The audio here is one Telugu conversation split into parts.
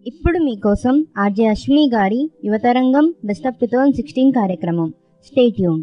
ఇప్పుడు మీకోసం ఆర్జే అశ్విని గారి Yuvatarangam best of two thousand sixteen కార్యక్రమం స్టేట్యూన్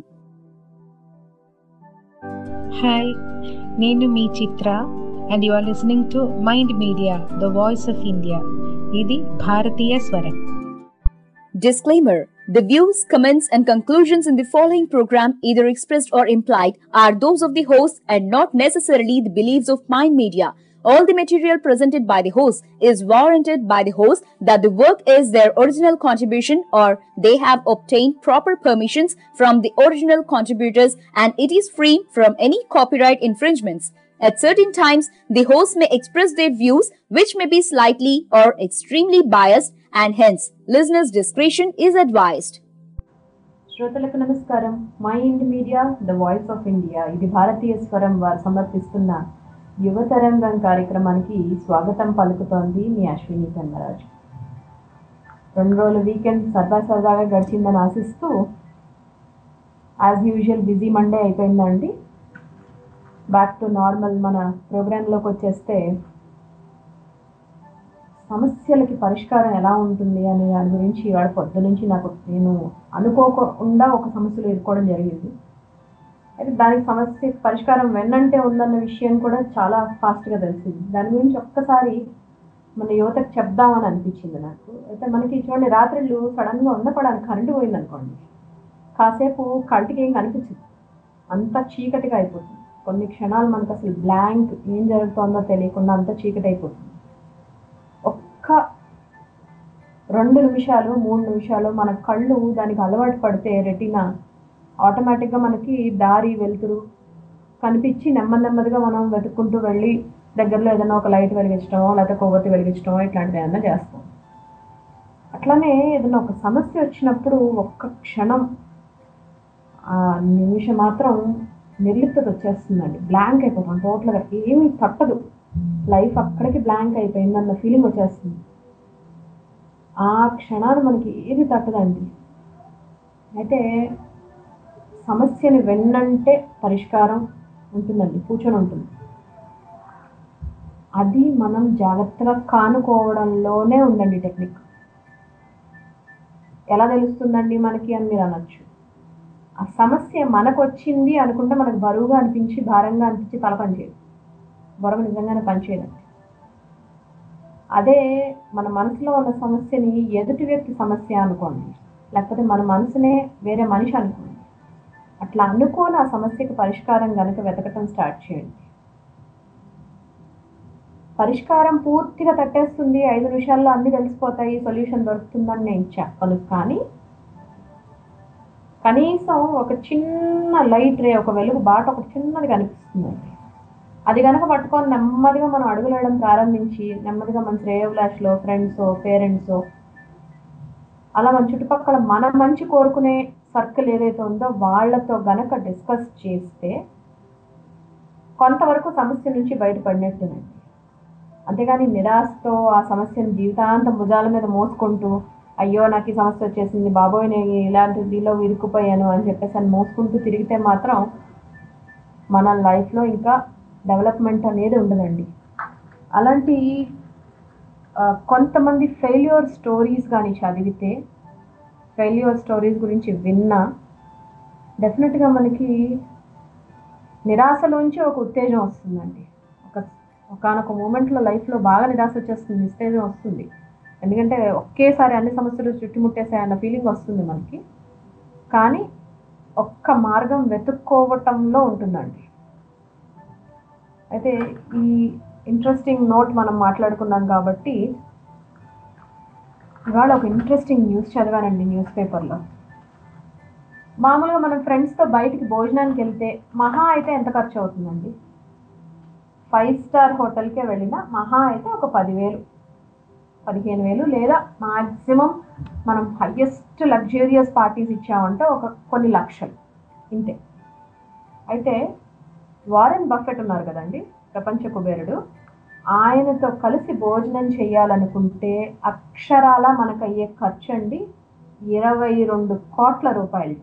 హాయ్ నేను మీ Chitra and you are listening to Mind Media the voice of India ఇది భారతీయ స్వరం Disclaimer The views, comments, and conclusions in the following program, either expressed or implied, are those of the host and not necessarily the beliefs of Mind Media. All the material presented by the host is warranted by the host that the work is their original contribution or they have obtained proper permissions from the original contributors and it is free from any copyright infringements. At certain times, the host may express their views which may be slightly or extremely biased and hence listeners' discretion is advised. శ్రోతలకు నమస్కారం My Ind Media the voice of India ఇది భారతీయ స్వరం వారు సమర్పిస్తున్న యువతరంగం కార్యక్రమానికి స్వాగతం పలుకుతోంది మీ అశ్విని కన్నరాజు రెండు రోజుల వీకెండ్ సరదా సరదాగా గడిచిందని ఆశిస్తూ యాజ్ యూజువల్ బిజీ మండే అయిపోయిందండి బ్యాక్ టు నార్మల్ మన ప్రోగ్రాంలోకి వచ్చేస్తే సమస్యలకి పరిష్కారం ఎలా ఉంటుంది అనే దాని గురించి ఇవాళ పొద్దు నుంచి నాకు నేను అనుకోకుండా ఒక సమస్యలు ఎదుర్కోవడం జరిగింది అయితే దానికి సమస్య పరిష్కారం వెన్నంటే ఉందన్న విషయం కూడా చాలా ఫాస్ట్గా తెలిసింది దాని గురించి ఒక్కసారి మన యువతకు చెప్దామని అనిపించింది నాకు అయితే మనకి చూడండి రాత్రిళ్ళు సడన్గా ఉండపడానికి కరెంటు పోయింది అనుకోండి కాసేపు కంటికి ఏం కనిపించదు అంత చీకటిగా అయిపోతుంది కొన్ని క్షణాలు మనకు అసలు బ్లాంక్ ఏం జరుగుతుందో తెలియకుండా అంత చీకటి అయిపోతుంది ఒక్క రెండు నిమిషాలు మూడు నిమిషాలు మన కళ్ళు దానికి అలవాటు పడితే రెటీనా ఆటోమేటిక్గా మనకి దారి వెలుతురు కనిపించి నెమ్మది నెమ్మదిగా మనం వెతుక్కుంటూ వెళ్ళి దగ్గరలో ఏదైనా ఒక లైట్ వెలిగించడం లేకపోతే కొవ్వొత్తి వెలిగించడం ఇట్లాంటివి ఏమైనా చేస్తాం అట్లానే ఏదైనా ఒక సమస్య వచ్చినప్పుడు ఒక్క క్షణం ఆ నిమిషం మాత్రం నిర్లిప్తత వచ్చేస్తుందండి బ్లాంక్ అయిపోతాం టోటల్గా ఏమీ తట్టదు లైఫ్ అక్కడికి బ్లాంక్ అయిపోయింది అన్న ఫీలింగ్ వచ్చేస్తుంది ఆ క్షణాలు మనకి ఏది తట్టదండి అయితే సమస్యని వెన్నంటే పరిష్కారం ఉంటుందండి కూర్చొని ఉంటుంది అది మనం జాగ్రత్తగా కానుకోవడంలోనే ఉందండి టెక్నిక్ ఎలా తెలుస్తుందండి మనకి అని మీరు అనొచ్చు ఆ సమస్య మనకు వచ్చింది అనుకుంటే మనకు బరువుగా అనిపించి భారంగా అనిపించి తల పనిచేయదు బరువు నిజంగానే పనిచేయదండి అదే మన మనసులో ఉన్న సమస్యని ఎదుటి వ్యక్తి సమస్య అనుకోండి లేకపోతే మన మనసునే వేరే మనిషి అనుకోండి అట్లా అనుకోని ఆ సమస్యకి పరిష్కారం కనుక వెతకటం స్టార్ట్ చేయండి పరిష్కారం పూర్తిగా తట్టేస్తుంది ఐదు నిమిషాల్లో అన్ని తెలిసిపోతాయి సొల్యూషన్ దొరుకుతుందని నేను చెప్పను కానీ కనీసం ఒక చిన్న లైట్ రే ఒక వెలుగు బాట ఒక చిన్నది కనిపిస్తుందండి అది కనుక పట్టుకొని నెమ్మదిగా మనం అడుగులేయడం ప్రారంభించి నెమ్మదిగా మన శ్రేయోభిలాష్లో ఫ్రెండ్స్ పేరెంట్స్ అలా మన చుట్టుపక్కల మన మంచి కోరుకునే సర్కిల్ ఏదైతే ఉందో వాళ్ళతో గనక డిస్కస్ చేస్తే కొంతవరకు సమస్య నుంచి బయటపడినట్టేనండి అంతేగాని నిరాశతో ఆ సమస్యను జీవితాంతం భుజాల మీద మోసుకుంటూ అయ్యో నాకు ఈ సమస్య వచ్చేసింది బాబోయ్ నేను ఇలాంటి దీనిలో ఇరుక్కుపోయాను అని చెప్పేసి అని మోసుకుంటూ తిరిగితే మాత్రం మన లైఫ్లో ఇంకా డెవలప్మెంట్ అనేది ఉండదండి అలాంటి కొంతమంది ఫెయిల్యూర్ స్టోరీస్ కానీ చదివితే ఫెయిల్యూర్ స్టోరీస్ గురించి విన్నా డెఫినెట్గా మనకి నిరాశలోంచి ఒక ఉత్తేజం వస్తుందండి ఒక ఒకనొక మూమెంట్లో లైఫ్లో బాగా నిరాశ వచ్చేస్తుంది నిస్తేజం వస్తుంది ఎందుకంటే ఒకేసారి అన్ని సమస్యలు చుట్టుముట్టేసాయి అన్న ఫీలింగ్ వస్తుంది మనకి కానీ ఒక్క మార్గం వెతుక్కోవటంలో ఉంటుందండి అయితే ఈ ఇంట్రెస్టింగ్ నోట్ మనం మాట్లాడుకున్నాం కాబట్టి ఇవాళ ఒక ఇంట్రెస్టింగ్ న్యూస్ చదివానండి న్యూస్ పేపర్లో మామూలుగా మనం ఫ్రెండ్స్తో బయటికి భోజనానికి వెళ్తే మహా అయితే ఎంత ఖర్చు అవుతుందండి ఫైవ్ స్టార్ హోటల్కే వెళ్ళినా మహా అయితే ఒక పదివేలు పదిహేను వేలు లేదా మాక్సిమం మనం హయ్యెస్ట్ లగ్జూరియస్ పార్టీస్ ఇచ్చామంటే ఒక కొన్ని లక్షలు ఇంతే అయితే వారెన్ బఫెట్ ఉన్నారు కదండి ప్రపంచ కుబేరుడు ఆయనతో కలిసి భోజనం చేయాలనుకుంటే అక్షరాల మనకు అయ్యే ఖర్చు అండి ఇరవై రెండు కోట్ల రూపాయలట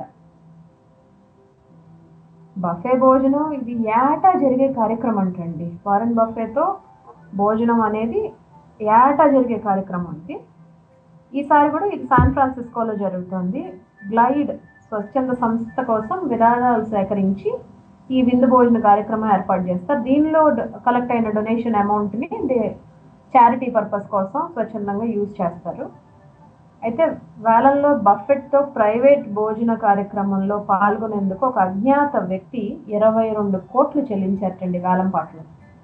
బఫే భోజనం ఇది ఏటా జరిగే కార్యక్రమం అంటండి వారెన్ బఫేతో భోజనం అనేది ఏటా జరిగే కార్యక్రమం ఇది ఈసారి కూడా ఇది శాన్ ఫ్రాన్సిస్కోలో జరుగుతుంది గ్లైడ్ స్వచ్ఛంద సంస్థ కోసం విరాళాలు సేకరించి ఈ విందు భోజన కార్యక్రమం ఏర్పాటు చేస్తారు దీనిలో కలెక్ట్ అయిన డొనేషన్ అమౌంట్ని చారిటీ పర్పస్ కోసం స్వచ్ఛందంగా యూజ్ చేస్తారు అయితే వేలంలో బఫెట్తో ప్రైవేట్ భోజన కార్యక్రమంలో పాల్గొనేందుకు ఒక అజ్ఞాత వ్యక్తి ఇరవై రెండు కోట్లు చెల్లించారటండి వేలంపాట్లో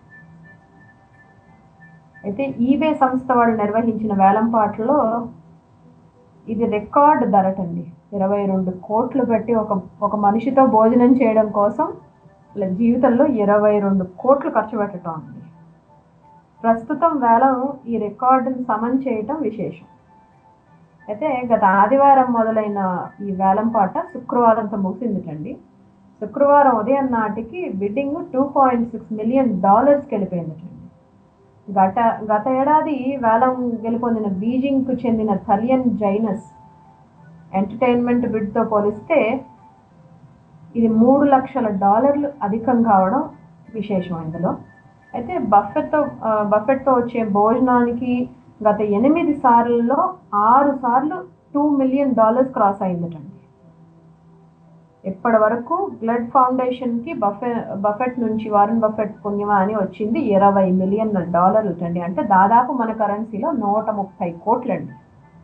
అయితే ఈబే సంస్థ వాళ్ళు నిర్వహించిన వేలంపాట్లో ఇది రికార్డ్ ధరటండి ఇరవై రెండు కోట్లు పెట్టి ఒక ఒక మనిషితో భోజనం చేయడం కోసం ఇలా జీవితంలో ఇరవై రెండు కోట్లు ఖర్చు పెట్టడం అండి ప్రస్తుతం వేలం ఈ రికార్డును సమన్ చేయటం విశేషం అయితే గత ఆదివారం మొదలైన ఈ వేలం పాట శుక్రవారంతో ముగిసిందిటండి శుక్రవారం ఉదయం నాటికి bidding two point six million డాలర్స్కి వెళ్ళిపోయిందిటండి గత గత ఏడాది వేలం గెలుపొందిన బీజింగ్కు చెందిన థలియన్ జైనస్ ఎంటర్టైన్మెంట్ బిడ్తో పోలిస్తే ఇది మూడు లక్షల డాలర్లు అధికం కావడం విశేషం ఇందులో అయితే బఫెట్తో బఫెట్తో వచ్చే భోజనానికి గత ఎనిమిది సార్లలో ఆరు సార్లు టూ మిలియన్ డాలర్స్ క్రాస్ అయిందటండి ఇప్పటి వరకు బ్లడ్ ఫౌండేషన్కి బఫె బఫెట్ నుంచి వారన్ బఫెట్ పుణ్యమా అని వచ్చింది ఇరవై మిలియన్ డాలర్లు అండి అంటే దాదాపు మన కరెన్సీలో నూట ముప్పై కోట్లండి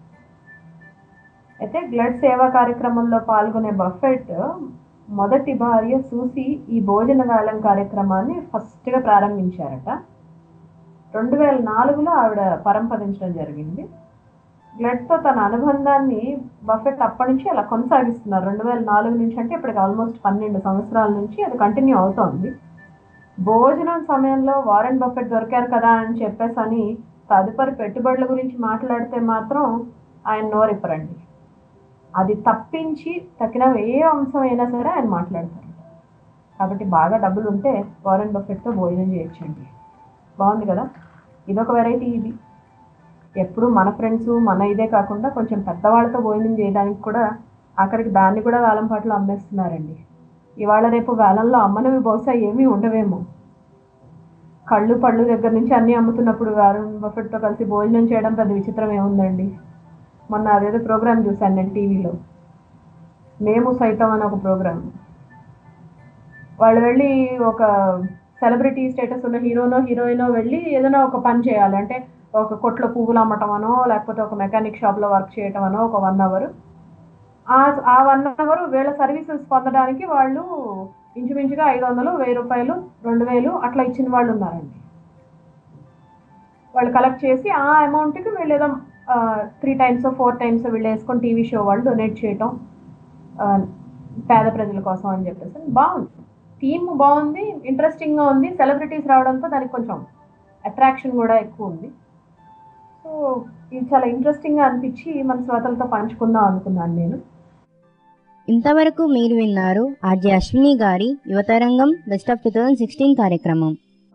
అయితే బ్లడ్ సేవా కార్యక్రమంలో పాల్గొనే బఫెట్ మొదటి భార్య సూసి ఈ భోజన వేలం కార్యక్రమాన్ని ఫస్ట్గా ప్రారంభించారట రెండు వేల నాలుగులో ఆవిడ పరంపదించడం జరిగింది బ్లడ్తో తన అనుబంధాన్ని బఫెట్ అప్పటి నుంచి అలా కొనసాగిస్తున్నారు రెండు వేల నాలుగు నుంచి అంటే ఇప్పటికి ఆల్మోస్ట్ పన్నెండు సంవత్సరాల నుంచి అది కంటిన్యూ అవుతోంది భోజనం సమయంలో వారెన్ బఫెట్ దొరికారు కదా అని చెప్పేసి అని తదుపరి పెట్టుబడుల గురించి మాట్లాడితే మాత్రం ఆయన నోరిప్పరండి అది తప్పించి తక్కిన ఏ అంశం అయినా సరే ఆయన మాట్లాడతారు కాబట్టి బాగా డబ్బులు ఉంటే వారెన్ బఫెట్తో భోజనం చేయొచ్చండి బాగుంది కదా ఇదొక వెరైటీ ఇది ఎప్పుడు మన ఫ్రెండ్స్ మన ఇదే కాకుండా కొంచెం పెద్దవాళ్ళతో భోజనం చేయడానికి కూడా ఆఖరికి దాన్ని కూడా వేలం పాటలు అమ్మేస్తున్నారండి ఇవాళ రేపు వేలంలో అమ్మనివి బహుశా ఏమీ ఉండవేమో కళ్ళు పళ్ళు దగ్గర నుంచి అన్నీ అమ్ముతున్నప్పుడు వారన్ బఫెట్తో కలిసి భోజనం చేయడం పెద్ద విచిత్రం ఏముందండి మొన్న అదేదో ప్రోగ్రామ్ చూశాను నేను టీవీలో మేము సైతం అని ఒక ప్రోగ్రామ్ వాళ్ళు వెళ్ళి ఒక సెలబ్రిటీ స్టేటస్ ఉన్న హీరోనో హీరోయినో వెళ్ళి ఏదైనా ఒక పని చేయాలి అంటే ఒక కొట్లో పువ్వులు అమ్మటమనో లేకపోతే ఒక మెకానిక్ షాప్లో వర్క్ చేయటం అనో ఒక వన్ అవర్ ఆ వన్ అవర్ వీళ్ళ సర్వీసెస్ పొందడానికి వాళ్ళు ఇంచుమించుగా ఐదు వందలు వెయ్యి రూపాయలు రెండు వేలు అట్లా ఇచ్చిన వాళ్ళు ఉన్నారండి వాళ్ళు కలెక్ట్ చేసి ఆ అమౌంట్కి వీళ్ళు ఏదో త్రీ టైమ్స్ ఫోర్ టైమ్స్ వీళ్ళు వేసుకొని టీవీ షో వాళ్ళు డొనేట్ చేయటం ఆ, పేద ప్రజల కోసం అని చెప్పేసి బాగుంది థీమ్ బాగుంది ఇంట్రెస్టింగ్గా ఉంది సెలబ్రిటీస్ రావడంతో దానికి కొంచెం అట్రాక్షన్ కూడా ఎక్కువ ఉంది సో ఇది చాలా ఇంట్రెస్టింగ్గా అనిపించి మన శ్రోతలతో పంచుకుందాం అనుకున్నాను నేను ఇంతవరకు మీరు విన్నారు ఆర్జే అశ్విని గారి Yuvatarangam best of two thousand sixteen కార్యక్రమం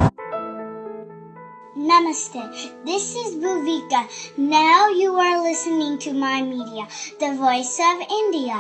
Namaste. This is Bhuvika. Now you are listening to my media, the voice of India.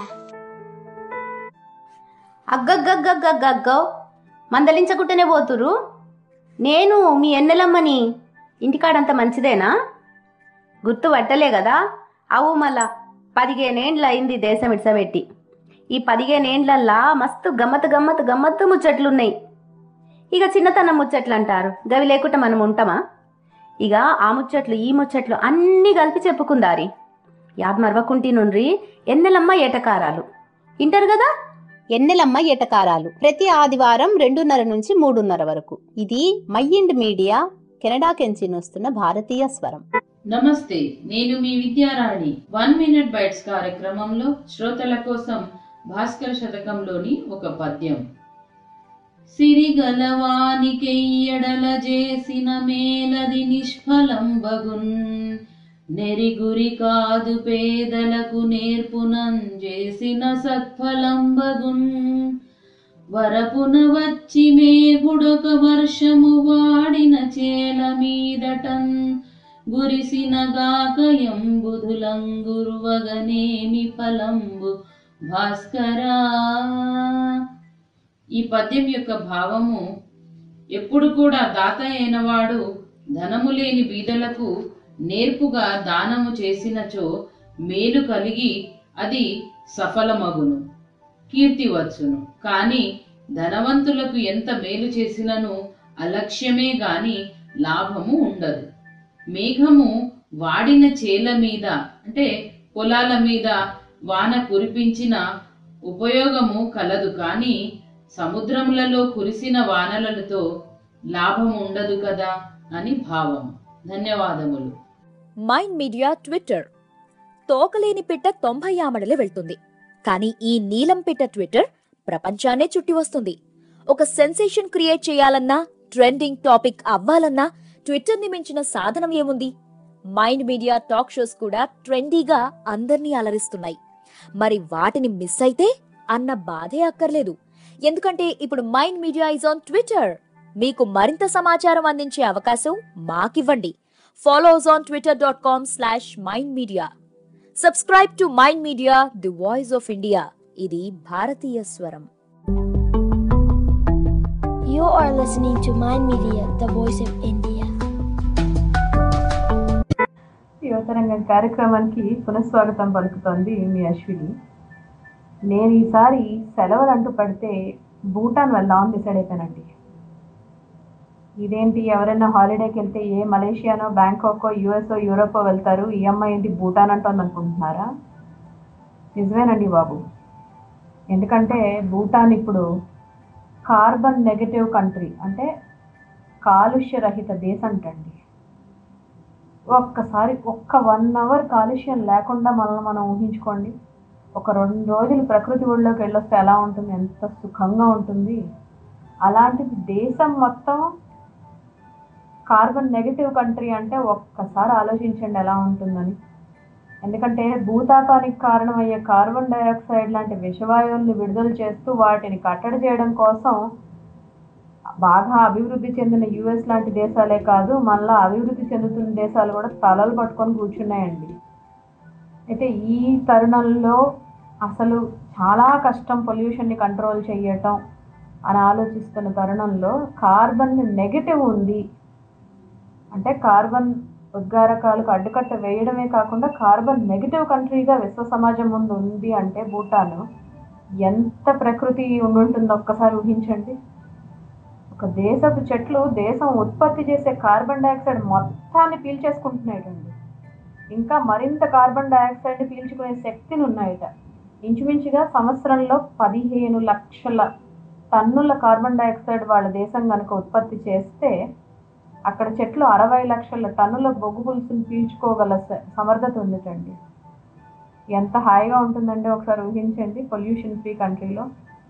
అగ్గగ్గగ్గగ్గగ్గో మందలించకుంటేనే పోతురు నేను మీ ఎన్నెలమ్మని ఇంటికాడంత మంచిదేనా గుర్తు పట్టలే కదా అవు మళ్ళా పదిహేనేండ్ల అయింది దేశం ఇడ్సబెట్టి ఈ పదిహేనేండ్లల్లా మస్తు గమ్మత్ గమ్మత్ గమ్మత్తు ముచ్చట్లున్నాయి ఇక చిన్నతనం ముచ్చట్లు అంటారు గవి లేకుండా మనం ఉంటామా ఇక ఆ ముచ్చట్లు ఈ ముచ్చట్లు అన్నీ కలిపి చెప్పుకుందారి యాద్ మరవకుంటి నుండ్రి ఎన్నెలమ్మ ఏటకారాలు ఇంటారు కదా ఎన్నెలమ్మ ఎటకారాలు ప్రతి ఆదివారం రెండున్నర నుంచి మూడున్నర వరకు ఇది మైండ్ మీడియా కెనడా కెంచి వస్తున్న భారతీయ స్వరం నమస్తే నేను మీ విద్యారాణి వన్ మినిట్ బైట్స్ కార్యక్రమంలో శ్రోతల కోసం భాస్కర శతకంలోని ఒక పద్యం సిరిగలవానికెయ్యడల చేసిన మేలది నిష్ఫలం బగున్ నెరిగురి కాదు పేదలకు నేర్పునం చేసిన సత్ఫలం బగున్ వరపున వచ్చి మేఘుడొక వర్షము వాడిన చేల మీదటన్ గురిసిన గాకయంబుధులంగురువగనేమి ఫలంబు భాస్కరా ఈ పద్యం యొక్క భావము ఎప్పుడు కూడా దాత అయినవాడు ధనము లేని బీదలకు నేర్పుగా దానము చేసినచో మేలు కలిగి అది సఫలమగును కీర్తి వచ్చును కాని ధనవంతులకు ఎంత మేలు చేసినను అలక్ష్యమే గాని లాభము ఉండదు మేఘము వాడిన చేల మీద అంటే పొలాల మీద వాన కురిపించిన ఉపయోగము కలదు కానీ సముద్రములలో కురిసిన వానలతో లాభం ఉండదు కదా అని భావం ధన్యవాదములు మైండ్ మీడియా ట్విట్టర్ తోకలేని పిట్ట తొంభై ఆమడలే వెళ్తుంది కానీ ఈ నీలం పిట్ట ట్విట్టర్ ప్రపంచాన్నే చుట్టి వస్తుంది ఒక సెన్సేషన్ క్రియేట్ చేయాలన్నా ట్రెండింగ్ టాపిక్ అవ్వాలన్నా ట్విట్టర్ ని మించిన సాధనం ఏముంది మైండ్ మీడియా టాక్ షోస్ కూడా ట్రెండీగా అందర్నీ అలరిస్తున్నాయి మరి వాటిని మిస్ అయితే అన్న బాధే అక్కర్లేదు ఎందుకంటే ఇప్పుడు Mind Media is on Twitter మీకు మరింత సమాచారం అందించే అవకాశం మాకివ్వండి follow us on Twitter dot com slash Mind Media subscribe to Mind Media the voice of India ఇది భారతీయ స్వరం You are listening to Mind Media, the voice of India. యువతరంగం కార్యక్రమానికి పునఃస్వాగతం పలుకుతోంది మీ అశ్విని నేను ఈసారి సెలవులు అంటూ పడితే భూటాన్ వెళ్దామని డిసైడ్ అయిపోయానండి ఇదేంటి ఎవరైనా హాలిడేకి వెళ్తే ఏ మలేషియానో బ్యాంకాకో యుఎస్ఓ యూరోపో వెళ్తారు ఈ అమ్మాయి ఏంటి భూటాన్ అంటోంది అనుకుంటున్నారా నిజమేనండి బాబు ఎందుకంటే భూటాన్ ఇప్పుడు కార్బన్ నెగటివ్ కంట్రీ అంటే కాలుష్య రహిత దేశం అంటండి ఒక్కసారి ఒక్క వన్ అవర్ కాలుష్యం లేకుండా మనల్ని మనం ఊహించుకోండి ఒక రెండు రోజులు ప్రకృతి ఒళ్ళోకి వెళ్ళొస్తే ఎలా ఉంటుంది ఎంత సుఖంగా ఉంటుంది అలాంటిది దేశం మొత్తం కార్బన్ నెగటివ్ కంట్రీ అంటే ఒక్కసారి ఆలోచించండి ఎలా ఉంటుందని ఎందుకంటే భూతాపానికి కారణమయ్యే కార్బన్ డైఆక్సైడ్ లాంటి విషవాయువుల్ని విడుదల చేస్తూ వాటిని కట్టడి చేయడం కోసం బాగా అభివృద్ధి చెందిన యుఎస్ లాంటి దేశాలే కాదు మళ్ళా అభివృద్ధి చెందుతున్న దేశాలు కూడా తలలు పట్టుకొని కూర్చున్నాయండి అయితే ఈ తరుణంలో అసలు చాలా కష్టం పొల్యూషన్ని కంట్రోల్ చేయటం అని ఆలోచిస్తున్న తరుణంలో కార్బన్ నెగటివ్ ఉంది అంటే కార్బన్ ఉద్గారకాలకు అడ్డుకట్ట వేయడమే కాకుండా కార్బన్ నెగిటివ్ కంట్రీగా విశ్వ సమాజం ముందు ఉంది అంటే భూటాన్ ఎంత ప్రకృతి ఉండుంటుందో ఒక్కసారి ఊహించండి ఒక దేశపు చెట్లు దేశం ఉత్పత్తి చేసే కార్బన్ డైఆక్సైడ్ మొత్తాన్ని పీల్చేసుకుంటున్నాయండి ఇంకా మరింత కార్బన్ డైఆక్సైడ్ని పీల్చుకునే శక్తిని ఉన్నాయట ఇంచుమించుగా సంవత్సరంలో పదిహేను లక్షల టన్నుల కార్బన్ డైఆక్సైడ్ వాళ్ళ దేశం కనుక ఉత్పత్తి చేస్తే అక్కడ చెట్లు అరవై లక్షల టన్నుల బొగ్గు పులుసుని పీల్చుకోగల స- సమర్థత ఉందిటండి ఎంత హాయిగా ఉంటుందండి ఒకసారి ఊహించండి పొల్యూషన్ ఫ్రీ కంట్రీలో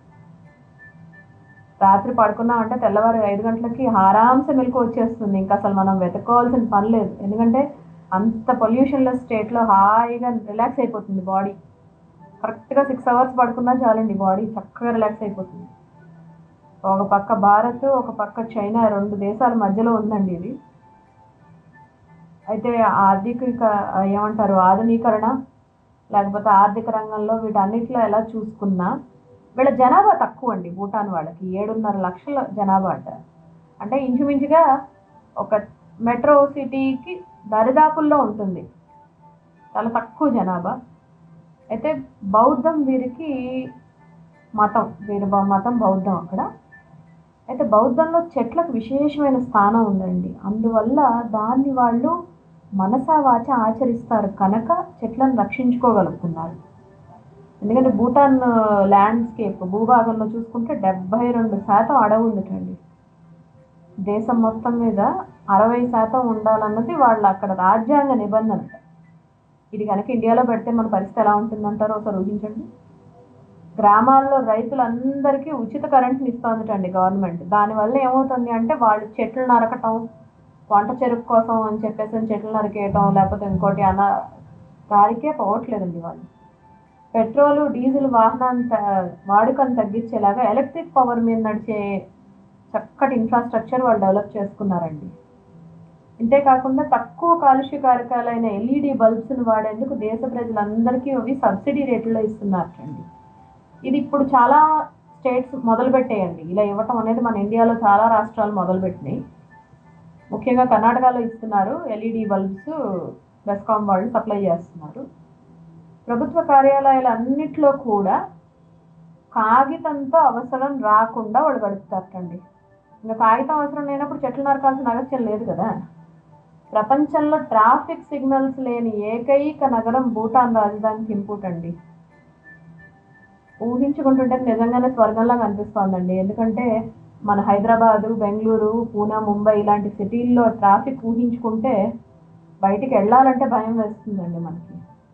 రాత్రి పడుకున్నామంటే తెల్లవారు ఐదు గంటలకి ఆరాంసే మెలకు వచ్చేస్తుంది ఇంకా అసలు మనం వెతుక్కోవాల్సిన పని లేదు ఎందుకంటే అంత పొల్యూషన్లెస్ స్టేట్లో హాయిగా రిలాక్స్ అయిపోతుంది బాడీ కరెక్ట్గా సిక్స్ అవర్స్ పడుకున్నా చాలండి బాడీ చక్కగా రిలాక్స్ అయిపోతుంది ఒక పక్క భారత్ ఒక పక్క చైనా రెండు దేశాల మధ్యలో ఉందండి ఇది అయితే ఆర్థిక ఏమంటారు ఆధునీకరణ లేకపోతే ఆర్థిక రంగంలో వీటన్నిటిలో ఎలా చూసుకున్నా వీళ్ళ జనాభా తక్కువ అండి భూటాన్ వాళ్ళకి ఏడున్నర లక్షల జనాభా అంట అంటే ఇంచుమించుగా ఒక మెట్రో సిటీకి దరిదాపుల్లో ఉంటుంది చాలా తక్కువ జనాభా అయితే బౌద్ధం వీరికి మతం వీరి బ- మతం బౌద్ధం అక్కడ అయితే బౌద్ధంలో చెట్లకు విశేషమైన స్థానం ఉందండి అందువల్ల దాన్ని వాళ్ళు మనసా వాచ ఆచరిస్తారు కనుక చెట్లను రక్షించుకోగలుగుతున్నారు ఎందుకంటే భూటాన్ ల్యాండ్స్కేప్ భూభాగంలో చూసుకుంటే డెబ్బై రెండు శాతం అడవి ఉందిటండి దేశం మొత్తం మీద అరవై శాతం ఉండాలన్నది వాళ్ళ అక్కడ రాజ్యాంగ నిబంధన ఇది కనుక ఇండియాలో పెడితే మన పరిస్థితి ఎలా ఉంటుందంటారో ఒకసారి ఊహించండి గ్రామాల్లో రైతులందరికీ ఉచిత కరెంట్ని ఇస్తుందటండి గవర్నమెంట్ దానివల్ల ఏమవుతుంది అంటే వాళ్ళు చెట్లు నరకటం వంట చెరుకు కోసం అని చెప్పేసి చెట్లు నరికేయటం లేకపోతే ఇంకోటి అన్న దారికే పోవట్లేదండి వాళ్ళు పెట్రోల్ డీజిల్ వాహనాన్ని త- వాడుకను తగ్గించేలాగా ఎలక్ట్రిక్ పవర్ మీద నడిచే చక్కటి ఇన్ఫ్రాస్ట్రక్చర్ వాళ్ళు డెవలప్ చేసుకున్నారండి ఇంతేకాకుండా తక్కువ కాలుష్య కారకాలైన ఎల్ఈడి బల్బ్స్ను వాడేందుకు దేశ ప్రజలందరికీ అవి సబ్సిడీ రేట్లలో ఇస్తున్నారండి ఇది ఇప్పుడు చాలా స్టేట్స్ మొదలుపెట్టాయండి ఇలా ఇవ్వటం అనేది మన ఇండియాలో చాలా రాష్ట్రాలు మొదలుపెట్టినాయి ముఖ్యంగా కర్ణాటకలో ఇస్తున్నారు ఎల్ఈడి బల్బ్స్ బెస్కాం వాళ్ళు సప్లై చేస్తున్నారు ప్రభుత్వ కార్యాలయాలు అన్నిట్లో కూడా కాగితంతో అవసరం రాకుండా వాళ్ళు గడుపుతారటండి ఇంకా కాగితం అవసరం లేనప్పుడు చెట్లు నరకాల్సిన అగత్యం లేదు కదా ప్రపంచంలో ట్రాఫిక్ సిగ్నల్స్ లేని ఏకైక నగరం భూటాన్ రాజధాని థింపూట్ అండి ఊహించుకుంటుంటే నిజంగానే స్వర్గంలాగా అనిపిస్తోందండి ఎందుకంటే మన హైదరాబాదు బెంగళూరు పూనా ముంబై ఇలాంటి సిటీల్లో ట్రాఫిక్ ఊహించుకుంటే బయటికి వెళ్ళాలంటే భయం వేస్తుందండి మనకి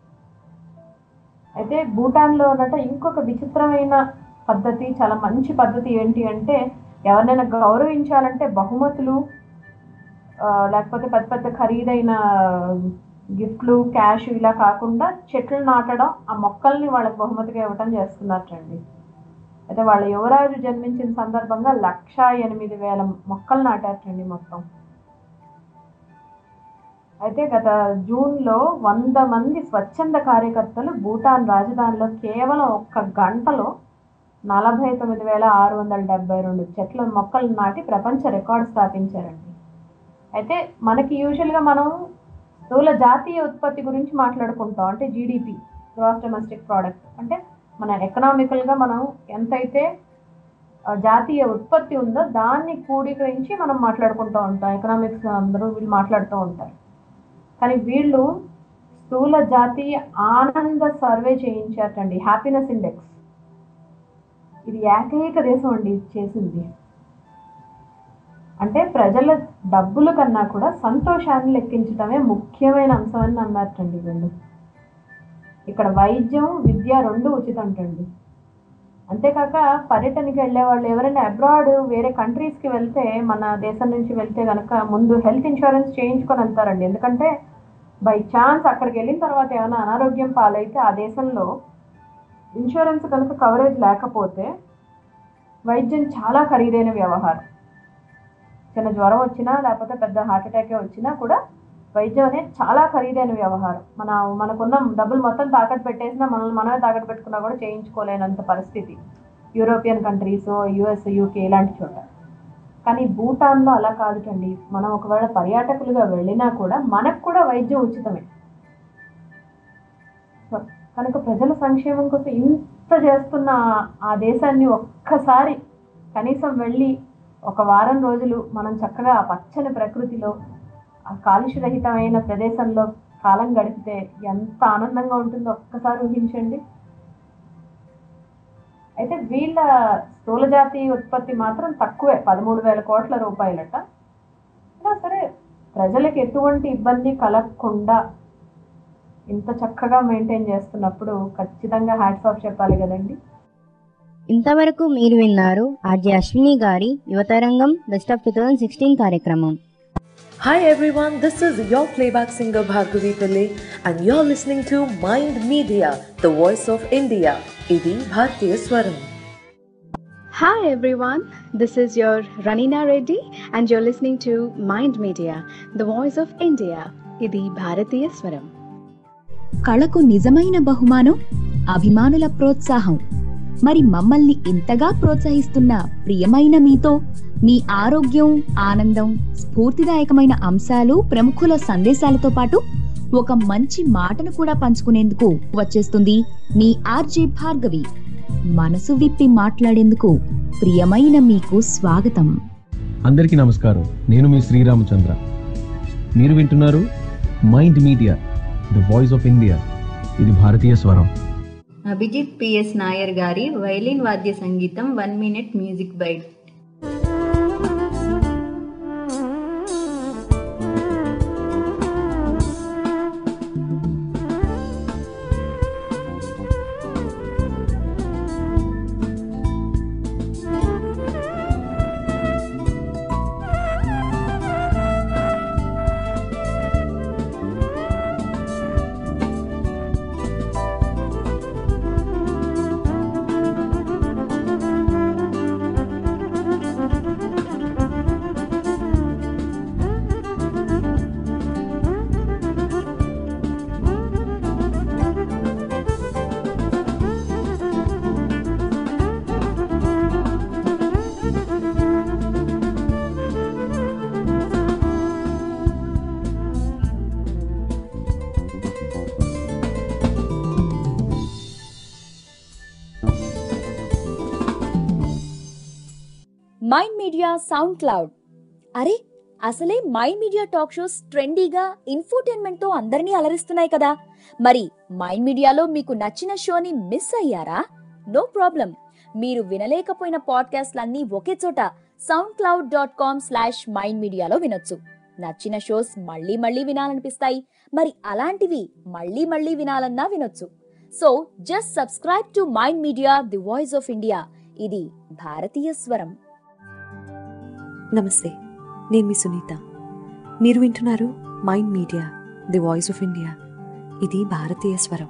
అయితే భూటాన్లో ఉన్నట ఇంకొక విచిత్రమైన పద్ధతి చాలా మంచి పద్ధతి ఏంటి అంటే ఎవరినైనా గౌరవించాలంటే బహుమతులు ఆ, లేకపోతే పెద్ద పెద్ద ఖరీదైన గిఫ్ట్లు క్యాష్ ఇలా కాకుండా చెట్లు నాటడం ఆ మొక్కల్ని వాళ్ళకి బహుమతిగా ఇవ్వటం చేస్తున్నారండి అయితే వాళ్ళ యువరాజు జన్మించిన సందర్భంగా లక్ష ఎనిమిది వేల మొక్కలు నాటారటండి మొత్తం అయితే గత జూన్లో వంద మంది స్వచ్ఛంద కార్యకర్తలు భూటాన్ రాజధానిలో కేవలం ఒక్క గంటలో నలభై తొమ్మిది వేల ఆరు వందల డెబ్బై రెండు చెట్ల మొక్కలు నాటి ప్రపంచ రికార్డు స్థాపించారండి అయితే మనకి యూజువల్గా మనం స్థూల జాతీయ ఉత్పత్తి గురించి మాట్లాడుకుంటాం అంటే జీడిపి గ్రాస్ డొమెస్టిక్ ప్రోడక్ట్ అంటే మన ఎకనామికల్గా మనం ఎంతైతే ఆ, జాతీయ ఉత్పత్తి ఉందో దాన్ని కూడీకరించి మనం మాట్లాడుకుంటూ ఉంటాం ఎకనామిక్స్ అందరూ వీళ్ళు మాట్లాడుతూ ఉంటారు కానీ వీళ్ళు స్థూల జాతీయ ఆనంద సర్వే చేయించారటండి హ్యాపీనెస్ ఇండెక్స్ ఇది ఏకైక దేశం అండి ఇది చేసింది అంటే ప్రజల డబ్బుల కన్నా కూడా సంతోషాన్ని లెక్కించడమే ముఖ్యమైన అంశం అని నమ్మారటండి వీళ్ళు ఇక్కడ వైద్యం విద్య రెండు ఉచితం అంటండి అంతేకాక పర్యటనకి వెళ్ళే వాళ్ళు ఎవరైనా అబ్రాడ్ వేరే కంట్రీస్కి వెళ్తే మన దేశం నుంచి వెళ్తే కనుక ముందు హెల్త్ ఇన్సూరెన్స్ చేయించుకొని వెళ్తారండి ఎందుకంటే బై ఛాన్స్ అక్కడికి వెళ్ళిన తర్వాత ఏమైనా అనారోగ్యం పాలైతే ఆ దేశంలో ఇన్సూరెన్స్ కనుక కవరేజ్ లేకపోతే వైద్యం చాలా ఖరీదైన వ్యవహారం చిన్న జ్వరం వచ్చినా లేకపోతే పెద్ద హార్ట్ అటాకే వచ్చినా కూడా వైద్యం అనేది చాలా ఖరీదైన వ్యవహారం మన మనకున్న డబ్బులు మొత్తం తాకట్టు పెట్టేసినా మనల్ని మనమే తాకట్టు పెట్టుకున్నా కూడా చేయించుకోలేనంత పరిస్థితి యూరోపియన్ కంట్రీస్ యుఎస్ యూకే ఇలాంటి చోట కానీ భూటాన్లో అలా కాదుటండి మనం ఒకవేళ పర్యాటకులుగా వెళ్ళినా కూడా మనకు కూడా వైద్యం ఉచితమే సో కనుక ప్రజల సంక్షేమం కోసం ఇంత చేస్తున్న ఆ- ఆ దేశాన్ని ఒక్కసారి కనీసం వెళ్ళి ఒక వారం రోజులు మనం చక్కగా ఆ పచ్చని ప్రకృతిలో ఆ కాలుష్యరహితమైన ప్రదేశంలో కాలం గడిపితే ఎంత ఆనందంగా ఉంటుందో ఒక్కసారి ఊహించండి అయితే వీళ్ళ స్థూల జాతీయ ఉత్పత్తి మాత్రం తక్కువే పదమూడు వేల కోట్ల రూపాయలట అయినా సరే ప్రజలకు ఎటువంటి ఇబ్బంది కలగకుండా ఇంత చక్కగా మెయింటైన్ చేస్తున్నప్పుడు ఖచ్చితంగా హ్యాట్స్ ఆఫ్ చెప్పాలి కదండి ఇంతవరకు మీరు విన్నారు ఆర్జే అశ్విని గారి Yuvatarangam best of two thousand sixteen కార్యక్రమం Hi everyone, this is your playback singer Bhargavi Pillai and you're listening to Mind Media, the voice of India. Idi Bhartiya Swaram. Hi everyone, this is your Ranina Reddy and you're listening to Mind Media, the voice of India. Idi Bharatiya Swaram. కళకు నిజమైన బహుమానం అభిమానుల ప్రోత్సాహం మరి మమ్మల్ని ఇంతగా ప్రోత్సహిస్తున్న ప్రియమైన మీతో మీ ఆరోగ్యం ఆనందం స్ఫూర్తిదాయకమైన అంశాలు ప్రముఖుల సందేశాలతో పాటు ఒక మంచి మాటను కూడా పంచుకునేందుకు వచ్చేస్తుంది మీ ఆర్జే భార్గవి మనసు విప్పి మాట్లాడేందుకు ప్రియమైన మీకు స్వాగతం అందరికీ నమస్కారం నేను మీ శ్రీరామచంద్ర మీరు వింటున్నారు Mind Media the voice of India ఇది భారతీయ స్వరం అభిజిత్ పిఎస్ నాయర్ గారి వైలిన్ వాద్య సంగీతం one minute music bite Thank Mind Media SoundCloud అరే అసలే మైండ్ మీడియా టాక్ షోస్ ట్రెండీగా ఇన్ఫోటైన్మెంట్ తో అందరినీ అలరిస్తున్నాయి కదా మరి మైండ్ మీడియాలో మీకు నచ్చిన షోని మిస్ అయ్యారా నో ప్రాబ్లం మీరు వినలేకపోయిన పాడ్కాస్ట్లన్నీ ఒకే చోట SoundCloud dot com slash Mind మీడియాలో వినొచ్చు నచ్చిన షోస్ మళ్ళీ మళ్ళీ వినాలనిపిస్తాయి మరి అలాంటివి మళ్ళీ మళ్ళీ వినాలన్నా వినొచ్చు so just subscribe to Mind Media the voice of India ఇది భారతీయ స్వరం నమస్తే నేను మీ సునీత మీరు వింటున్నారు Mind Media the voice of India ఇది భారతీయ స్వరం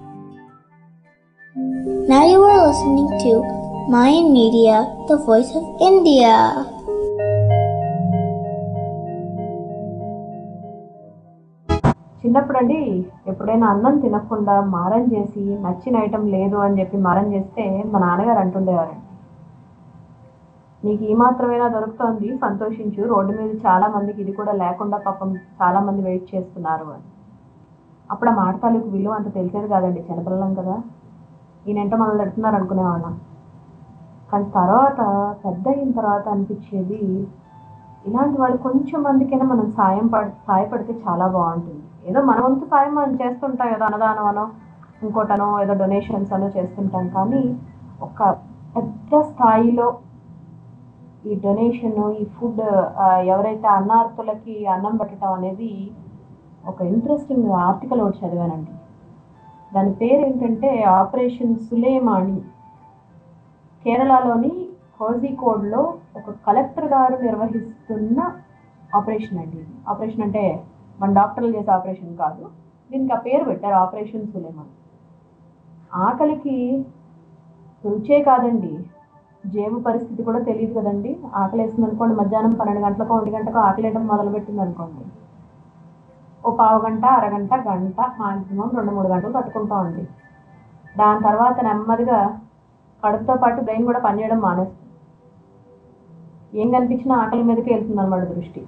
Now you are listening to Mayan Media, the voice of India. చిన్నప్పుడు అండి ఎప్పుడైనా అన్నం తినకుండా మారం చేసి నచ్చిన ఐటెం లేదు అని చెప్పి మారం చేస్తే మా నాన్నగారు అంటుండేవారండి నీకు ఈ మాత్రమేనా దొరుకుతోంది సంతోషించు రోడ్డు మీద చాలా మందికి ఇది కూడా లేకుండా పాపం చాలా మంది వెయిట్ చేస్తున్నారు అని అప్పుడు ఆ మాట తాలూకు విలువ అంత తెలిసేది కాదండి చిన్నపిల్లం కదా ఈయనంటే మనల్ని పెడుతున్నారు అనుకునేవాళ్ళం కానీ తర్వాత పెద్ద అయిన తర్వాత అనిపించేది ఇలాంటి వాళ్ళు కొంచెం మందికైనా మనం సాయం పడ సాయపడితే చాలా బాగుంటుంది ఏదో మన వంతు సాయం మనం చేస్తుంటాం ఏదో అన్నదానం అనో ఇంకోటనో ఏదో డొనేషన్స్ అనో చేస్తుంటాం కానీ ఒక పెద్ద స్థాయిలో ఈ డొనేషన్ ఈ ఫుడ్ ఎవరైతే అన్నార్థులకి అన్నం పెట్టడం అనేది ఒక ఇంట్రెస్టింగ్ ఆర్టికల్ ఒకటి చదివానండి దాని పేరు ఏంటంటే ఆపరేషన్ సులేమాణి కేరళలోని కోజికోడ్లో ఒక కలెక్టర్ గారు నిర్వహిస్తున్న ఆపరేషన్ అండి ఇది ఆపరేషన్ అంటే మన డాక్టర్లు చేసే ఆపరేషన్ కాదు దీనికి ఆ పేరు పెట్టారు ఆపరేషన్ సులేమాన్ ఆకలికి రుచే కాదండి జేబు పరిస్థితి కూడా తెలియదు కదండి ఆకలి వేస్తుంది అనుకోండి మధ్యాహ్నం పన్నెండు గంటలకు ఒంటి గంటకు ఆకలి వేయడం మొదలుపెట్టింది అనుకోండి ఓ పావు గంట అరగంట గంట మాక్సిమం రెండు మూడు గంటలు తట్టుకుంటామండి దాని తర్వాత నెమ్మదిగా కడుపుతో పాటు బ్రెయిన్ కూడా పనిచేయడం మానేస్తుంది ఏం కనిపించినా ఆకలి మీదకి వెళ్తుంది అనమాట దృష్టి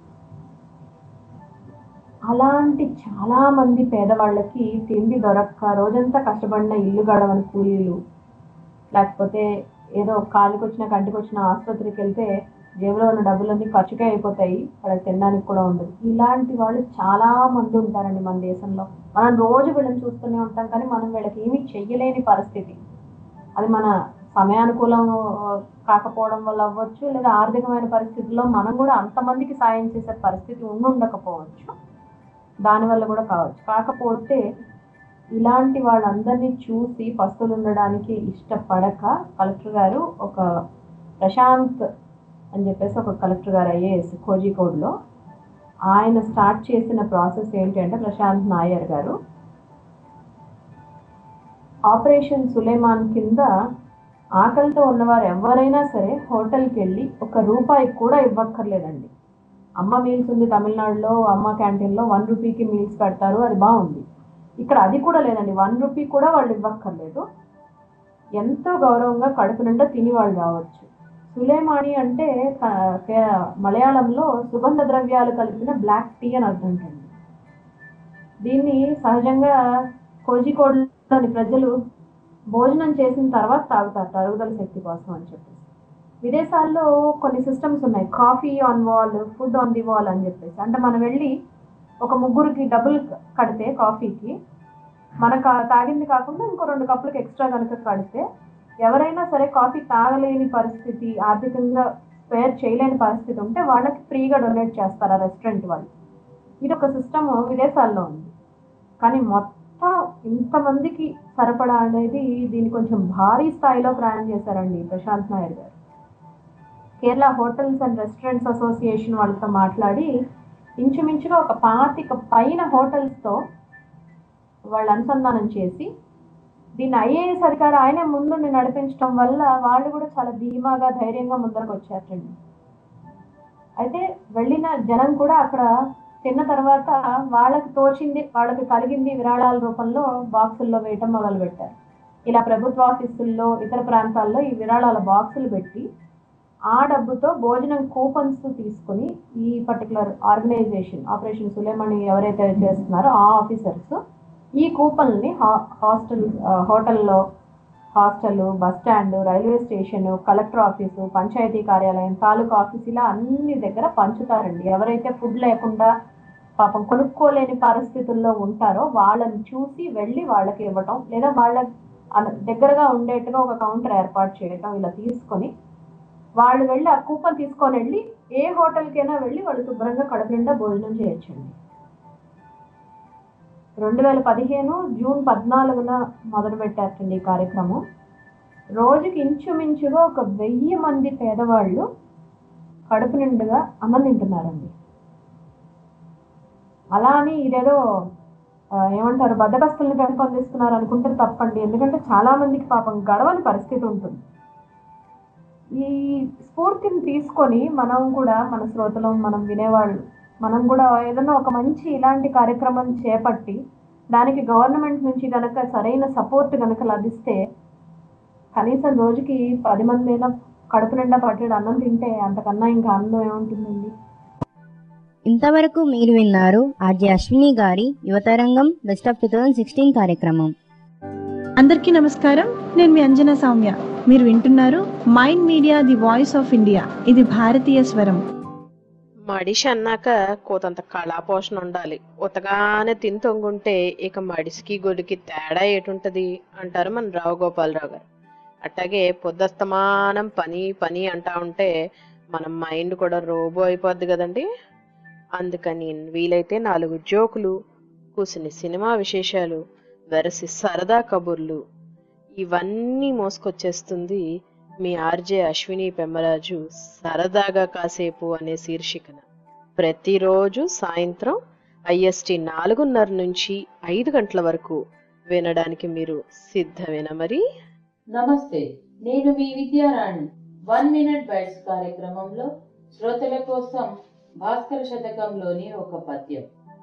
అలాంటి చాలా మంది పేదవాళ్ళకి తిండి దొరక్క రోజంతా కష్టపడిన ఇల్లు గడవని కూలీలు లేకపోతే ఏదో కాలుకి వచ్చిన కంటికి వచ్చిన ఆసుపత్రికి వెళ్తే జేబులో ఉన్న డబ్బులన్నీ ఖర్చుకే అయిపోతాయి వాళ్ళకి తినడానికి కూడా ఉండదు ఇలాంటి వాళ్ళు చాలా మంది ఉంటారండి మన దేశంలో మనం రోజు వీళ్ళని చూస్తూనే ఉంటాం కానీ మనం వీళ్ళకి ఏమీ చెయ్యలేని పరిస్థితి అది మన సమయానుకూలం కాకపోవడం వల్ల అవ్వచ్చు లేదా ఆర్థికమైన పరిస్థితుల్లో మనం కూడా అంతమందికి సాయం చేసే పరిస్థితి ఉండుండకపోవచ్చు దానివల్ల కూడా కావచ్చు కాకపోతే ఇలాంటి వాళ్ళందరినీ చూసి పస్తులు ఉండడానికి ఇష్టపడక కలెక్టర్ గారు ఒక ప్రశాంత్ అని చెప్పేసి ఒక కలెక్టర్ గారు ఐఏఎస్ కోజికోడ్లో ఆయన స్టార్ట్ చేసిన ప్రాసెస్ ఏంటి అంటే ప్రశాంత్ నాయర్ గారు ఆపరేషన్ సులేమాన్ కింద ఆకలితో ఉన్నవారు ఎవరైనా సరే హోటల్కి వెళ్ళి ఒక రూపాయి కూడా ఇవ్వక్కర్లేదండి అమ్మ మీల్స్ ఉంది తమిళనాడులో అమ్మ క్యాంటీన్లో వన్ రూపీకి మీల్స్ పెడతారు అది బాగుంది ఇక్కడ అది కూడా లేదండి వన్ రూపీ కూడా వాళ్ళు ఇవ్వక్కర్లేదు ఎంతో గౌరవంగా కడుపు నిండా తిని వాళ్ళు రావచ్చు సులేమాణి అంటే మలయాళంలో సుగంధ ద్రవ్యాలు కలిపిన బ్లాక్ టీ అని అర్థం అండి దీన్ని సహజంగా కోజికోడ్లోని ప్రజలు భోజనం చేసిన తర్వాత తాగుతారు తరుగుదల శక్తి కోసం అని చెప్పేసి విదేశాల్లో కొన్ని సిస్టమ్స్ ఉన్నాయి coffee on wall food on the wall అని చెప్పేసి అంటే మనం వెళ్ళి ఒక ముగ్గురికి డబ్బులు కడితే కాఫీకి మనకు తాగింది కాకుండా ఇంకో రెండు కప్పులకు ఎక్స్ట్రా కనుక కడితే ఎవరైనా సరే కాఫీ తాగలేని పరిస్థితి ఆర్థికంగా స్పేర్ చేయలేని పరిస్థితి ఉంటే వాళ్ళకి ఫ్రీగా డొనేట్ చేస్తారు ఆ రెస్టారెంట్ వాళ్ళు ఇది ఒక సిస్టమ్ విదేశాల్లో ఉంది కానీ మొత్తం ఇంతమందికి సరిపడా అనేది దీన్ని కొంచెం భారీ స్థాయిలో ప్రయాణం చేశారండి ప్రశాంత్ నాయర్ గారు Kerala hotels and restaurants association వాళ్ళతో మాట్లాడి ఇంచుమించుగా ఒక పాతిక పైన హోటల్స్తో వాళ్ళు అనుసంధానం చేసి దీన్ని ఐఏఎస్ అధికారి ఆయనే ముందుండి నడిపించడం వల్ల వాళ్ళు కూడా చాలా ధీమాగా ధైర్యంగా ముందరకు వచ్చారండి అయితే వెళ్ళిన జనం కూడా అక్కడ తిన్న తర్వాత వాళ్ళకి తోచింది వాళ్ళకి కలిగింది విరాళాల రూపంలో బాక్సుల్లో వేయటం మొదలు పెట్టారు ఇలా ప్రభుత్వ ఆఫీసుల్లో ఇతర ప్రాంతాల్లో ఈ విరాళాల బాక్సులు పెట్టి ఆ డబ్బుతో భోజనం కూపన్స్ తీసుకుని ఈ పర్టికులర్ ఆర్గనైజేషన్ ఆపరేషన్ సులేమణి ఎవరైతే చేస్తున్నారో ఆ ఆఫీసర్స్ ఈ కూపన్ని హాస్టల్ హోటల్లో hostel bus stand railway station collector office panchayat కార్యాలయం తాలూకా ఆఫీస్ ఇలా అన్ని దగ్గర పంచుతారండి ఎవరైతే ఫుడ్ లేకుండా పాపం కొనుక్కోలేని పరిస్థితుల్లో ఉంటారో వాళ్ళని చూసి వెళ్ళి వాళ్ళకి ఇవ్వటం లేదా వాళ్ళ అన- దగ్గరగా ఉండేట్టుగా ఒక కౌంటర్ ఏర్పాటు చేయటం ఇలా తీసుకొని వాళ్ళు వెళ్ళి ఆ కూపన్ తీసుకొని వెళ్ళి ఏ హోటల్కైనా వెళ్ళి వాళ్ళు శుభ్రంగా కడుపు నిండా భోజనం చేయొచ్చండి రెండు వేల పదిహేను జూన్ పద్నాలుగున మొదలు పెట్టారండి ఈ కార్యక్రమం రోజుకి ఇంచుమించుగా ఒక వెయ్యి మంది పేదవాళ్ళు కడుపు నిండుగా అన్నం తింటున్నారండి అలా అని ఇదేదో ఆ, ఏమంటారు బద్దకస్తుల్ని పెంపొందిస్తున్నారు అనుకుంటే తప్పండి ఎందుకంటే చాలా మందికి పాపం గడవని పరిస్థితి ఉంటుంది ఈ స్ఫూర్తిని తీసుకొని మనం కూడా మన శ్రోతలం మనం వినేవాళ్ళు మనం కూడా ఏదైనా ఒక మంచి ఇలాంటి కార్యక్రమం చేపట్టి దానికి గవర్నమెంట్ నుంచి గనక సరైన సపోర్ట్ గనక లభిస్తే కనీసం రోజుకి పది మంది అయినా కడుపు నిండా పట్టేడు అన్నం తింటే అంతకన్నా ఇంకా ఆనందం ఏముంటుందండి ఇంతవరకు మీరు విన్నారు ఆర్జే అశ్విని గారి Yuvatarangam best of two thousand sixteen కార్యక్రమం అందరికీ నమస్కారం నేను మీ అంజనా సౌమ్య మీరు వింటున్నారు Mind Media the voice of India ఇది భారతీయ స్వరం మడిషి అన్నాక కోతంత కళాపోషణ ఉండాలి ఉతగానే తిని తొంగుంటే ఇక మడిసికి గొడికి తేడా ఏటుంటది అంటారు మన రావు గోపాలరావు గారు అట్లాగే పొద్దస్తమానం పని పని అంటా ఉంటే మన మైండ్ కూడా రోబో అయిపోద్ది కదండి అందుకని వీలైతే నాలుగు జోకులు కూసిని సినిమా విశేషాలు వెరసి సరదా కబుర్లు ఇవన్నీ మోసుకొచ్చేస్తుంది మీ ఆర్జే అశ్విని పెమ్మరాజు సరదాగా కాసేపు అనే శీర్షికన ప్రతిరోజు సాయంత్రం ఐఎస్టి నాలుగున్నర నుంచి ఐదు గంటల వరకు వినడానికి మీరు సిద్ధమేనా మరి నమస్తే నేను మీ విద్యారాణి వన్ మినిట్ బైట్స్ కార్యక్రమంలో శ్రోతల కోసం భాస్కర శతకంలోని ఒక పద్యం